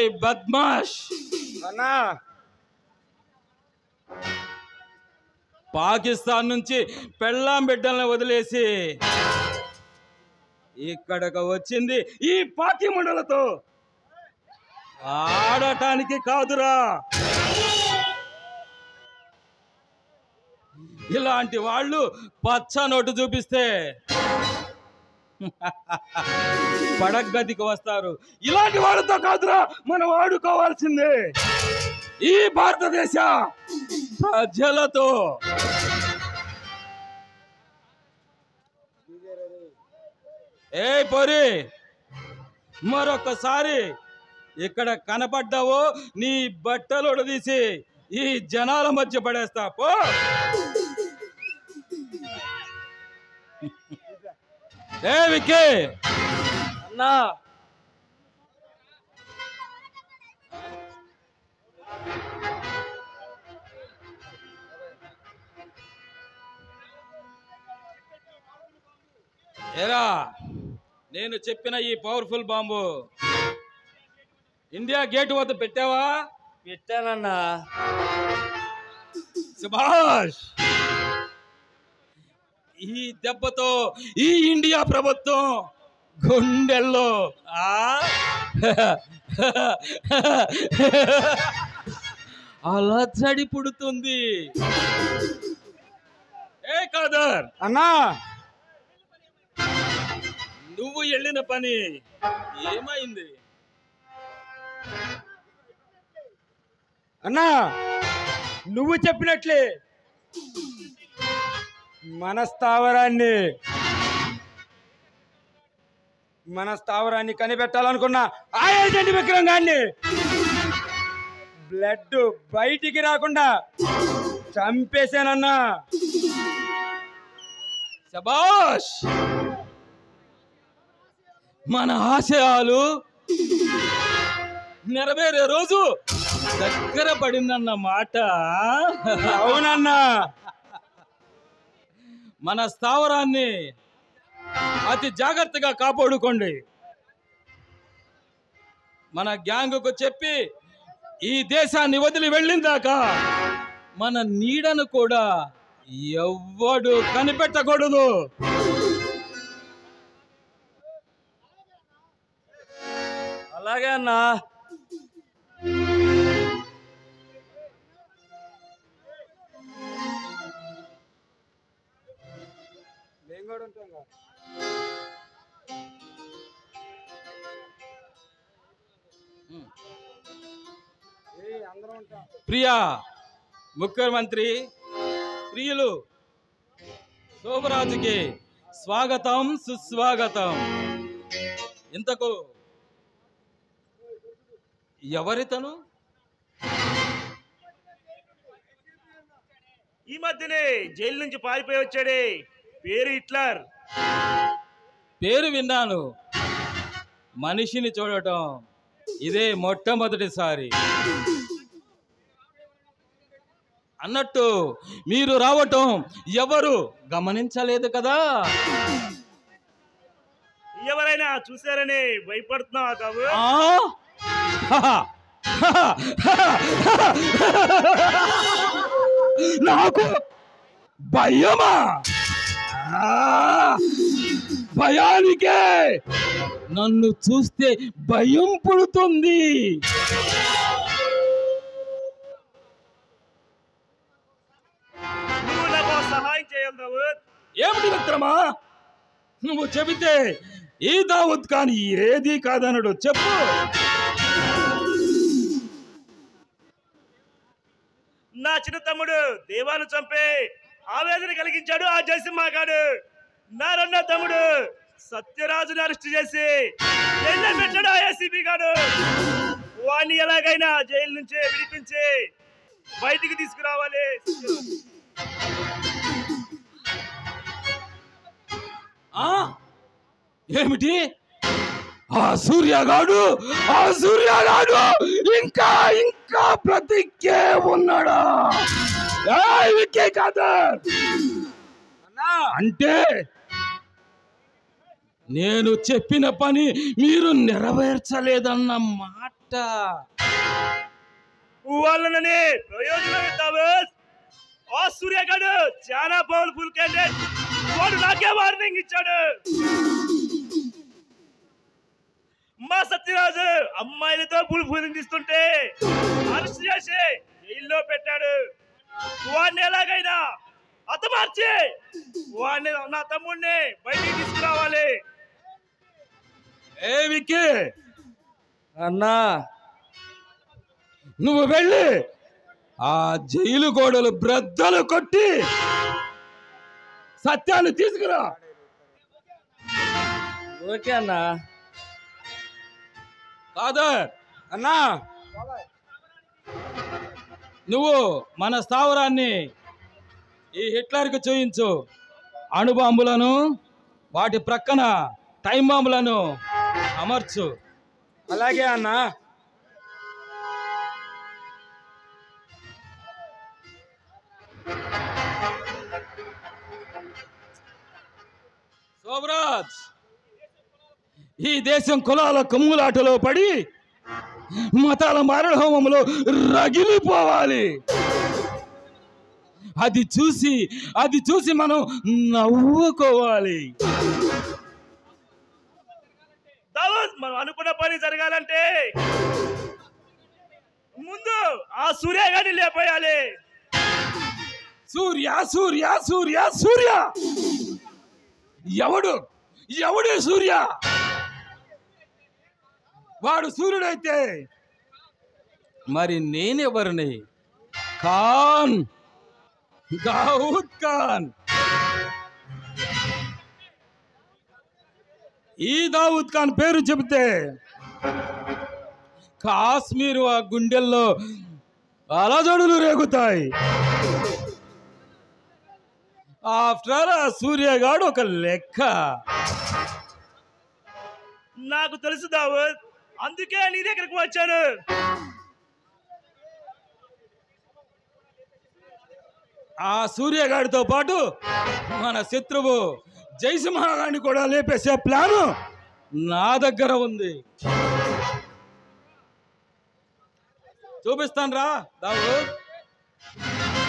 బద్మాష్ అన్నా పాకిస్తాన్ నుంచి పెళ్ళాం బిడ్డల్ని వదిలేసి ఇక్కడకు వచ్చింది ఈ పాకి మండలతో ఆడటానికి కాదురా ఇలాంటి వాళ్ళు పచ్చ నోటు చూపిస్తే పడగదికి వస్తారు ఇలాంటి వాళ్ళతో కాదురా మనం ఆడుకోవాల్సిందే ఈ భారతదేశ ప్రజలతో ఏ పొరి మరొకసారి ఇక్కడ కనపడ్డావో నీ బట్టలు తీసి ఈ జనాల మధ్య పడేస్తా పో ఏ విక్కీ అన్నా ఏరా నేను చెప్పిన ఈ పవర్ఫుల్ బాంబు ఇండియా గేట్ వద్ద పెట్టావా పెట్టానన్నా సుభాష్ ఈ దెబ్బతో ఈ ఇండియా ప్రభుత్వం గుండెల్లో ఆ అలజడి పుడుతుంది ఏ కాదర్ అన్నా నువ్వు వెళ్ళిన పని ఏమైంది అన్నా నువ్వు చెప్పినట్లే మన స్థావరాన్ని మన స్థావరాన్ని కనిపెట్టాలనుకున్న ఆ ఏజెంట్ విక్రమ్ గాన్ని బ్లడ్ బయటికి రాకుండా చంపేశానన్నా శబాష్ మన ఆశయాలు నెరవేరే రోజు దగ్గర పడిందన్న మాట అవునన్నా మన స్థావరాన్ని అతి జాగ్రత్తగా కాపాడుకోండి మన గ్యాంగుకు చెప్పి ఈ దేశాన్ని వదిలి వెళ్ళిందాక మన నీడను కూడా ఎవ్వడు కనిపెట్టకూడదు అలాగే అన్నా మేము కూడా ఉంటాం కదా. ఏయ్, అందరం ఉంటాం ప్రియా ముఖ్యమంత్రి ప్రియులు శోభరాజుకి స్వాగతం సుస్వాగతం ఇంతకు ఎవరితను ఈ మధ్యనే జైలు నుంచి పారిపోయి వచ్చాడే పేరు హిట్లర్ పేరు విన్నాను మనిషిని చూడటం ఇదే మొట్టమొదటిసారి అన్నట్టు మీరు రావటం ఎవరు గమనించలేదు కదా ఎవరైనా చూశారని భయపడుతున్నావా కావు ఆ? నాకు భయమా ఆ! భయానికే నన్ను చూస్తే భయం పుడుతుంది నువ్వు నాకు సహాయం చేయాలి దావూద్ ఏమిటి మిత్రమా నువ్వు చెబితే ఈ దావత్ కానీ ఏది కాదనడు చెప్పు నా చిన్న తమ్ముడు దేవాను చంపే ఆవేదన కలిగించాడు ఆ జయసింహగాడు నా రెండో తమ్ముడు సత్యరాజుని అరెస్ట్ చేసి జైల్లో పెట్టాడు ఆ ఏసీబీ గాడు వాణ్ణి ఎలాగైనా జైలు నుంచే విడిపించి బయటికి తీసుకురావాలి ఆ ఏమిటి ఆ సూర్యగాడు ఆ సూర్యగాడు ఇంకా ఇంకా బ్రతికే ఉన్నాడా ఏయ్, విక్కీ కాదర్ అన్నా అంటే నేను చెప్పిన పని మీరు నెరవేర్చలేదన్న మాట మాట వాళ్ళని ప్రయోజనం ఇద్దాము ఆ సూర్యగాడు చాలా పవర్ఫుల్ క్యాండిడేట్ వాడు నాకే వార్నింగ్ ఇచ్చాడు మా సత్యరాజు అమ్మాయిలతో పుల్ పూజిస్తుంటే అరెస్ట్ చేసి జైల్లో పెట్టాడు వాడిని ఎలాగైనా హతమార్చి వాడిని నా తమ్ముడిని బయటికి తీసుకురావాలి ఏ విక్కీ అన్నా నువ్వు వెళ్ళి ఆ జైలు గోడలు బ్రద్దలు కొట్టి సత్యాన్ని తీసుకురా ఓకే అన్నా కాదర్ అన్నా నువ్వు మన స్థావరాన్ని ఈ హిట్లర్కి చూయించు అణుబాంబులను వాటి ప్రక్కన టైం బాంబులను అమర్చు అలాగే అన్నా శోభరాజ్ ఈ దేశం కులాల కొమ్ములాటలో పడి మతాల మారణహోమంలో రగిలిపోవాలి అది చూసి అది చూసి మనం నవ్వుకోవాలి దావూద్ మనం అనుకున్న పని జరగాలంటే ముందు ఆ సూర్యగాడిని లేపేయాలి సూర్య సూర్య సూర్య సూర్య ఎవడు ఎవడే సూర్య వాడు సూర్యుడైతే మరి నేనెవరిని ఖాన్ దావుద్ ఖాన్ ఈ దావుద్ ఖాన్ పేరు చెబితే కాశ్మీర్ ఆ గుండెల్లో అలజడులు రేగుతాయి ఆఫ్టర్ ఆ సూర్యగాడు ఒక లెక్క నాకు తెలుసు దావూద్ అందుకే నీ దగ్గరకు వచ్చాను ఆ సూర్యగాడితో పాటు మన శత్రువు జయసింహాగాన్ని కూడా లేపేసే ప్లాను నా దగ్గర ఉంది చూపిస్తాను రా దావు